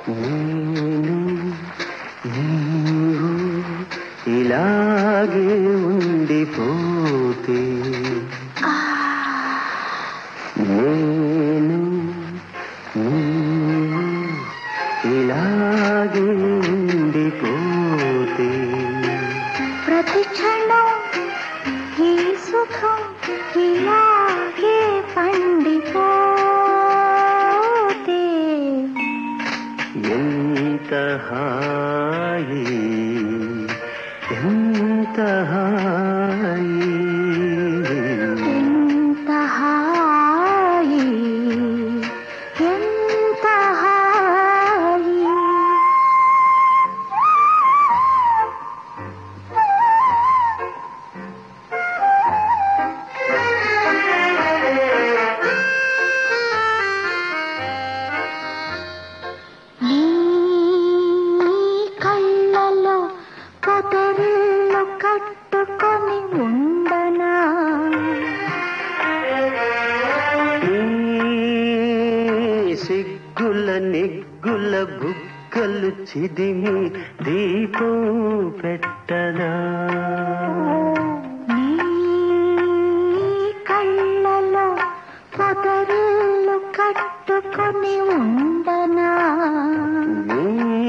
నేను నీవు ఇలాగే ఉండిపోతే నేను నీవు ఇలాగే ఉండిపోతే ప్రతి క్షణం ఈ సుఖం ఇలాగే పండిపోతే ఎంత హాయి ఎంత హాయి ఎంత హాయి ఎంత హాయి నీ కళ్ళలో పొదరిల్లు కట్టుకొని ఉండనా నీ సిగ్గుల నిగ్గుల బుగ్గలు చిదిమి దీపం పెట్టనా నీ కళ్ళలో పొదరిల్లు కట్టుకొని ఉండనా నీ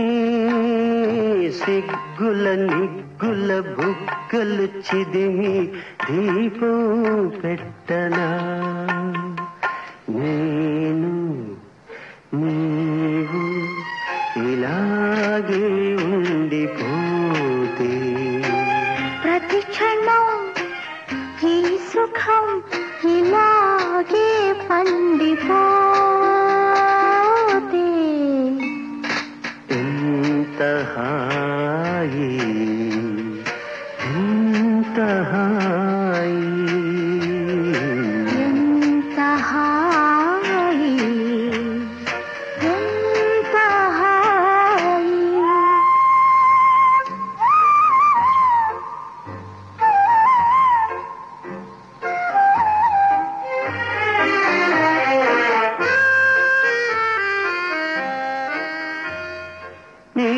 సిగ్గుల నిగ్గుల బుగ్గలు చిదిమి దీపం పెట్టనా నేను నీవు ఇలాగే ఉండిపోతే ప్రతి క్షణం ఈ సుఖం ఇలాగే పండిపోతే ఎంత హాయి ఎంత హాయి ఎంత హాయి ఎంత హాయి నీ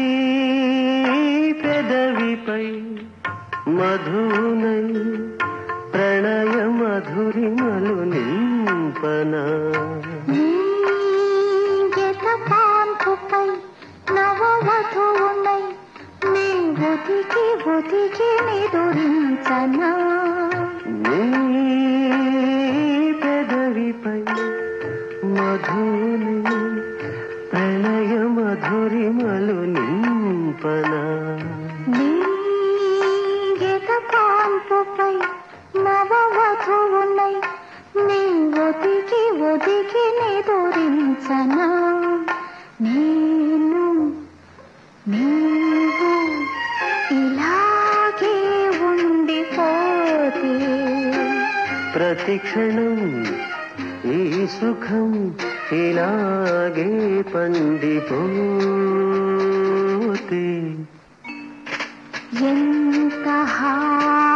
పెదవిపై మధునై ప్రణయ మధురిమలు నింపనా నీగెత పాన్పుపై నవవధువునై నీ ఒదిగి ఒదిగి నిదురించనా నీ పెదవిపై మధునై ప్రణయ మధురిమలు నింపనా నీగెత పాన్పుపై నవవధువునై నీ ఒదిగి ఒదిగి నిదురించనా నేను నీవు ఇలాగే ఉండిపోతే ప్రతి క్షణం ఈ సుఖం ఇలాగే పండిపోతే ఎంత హాయి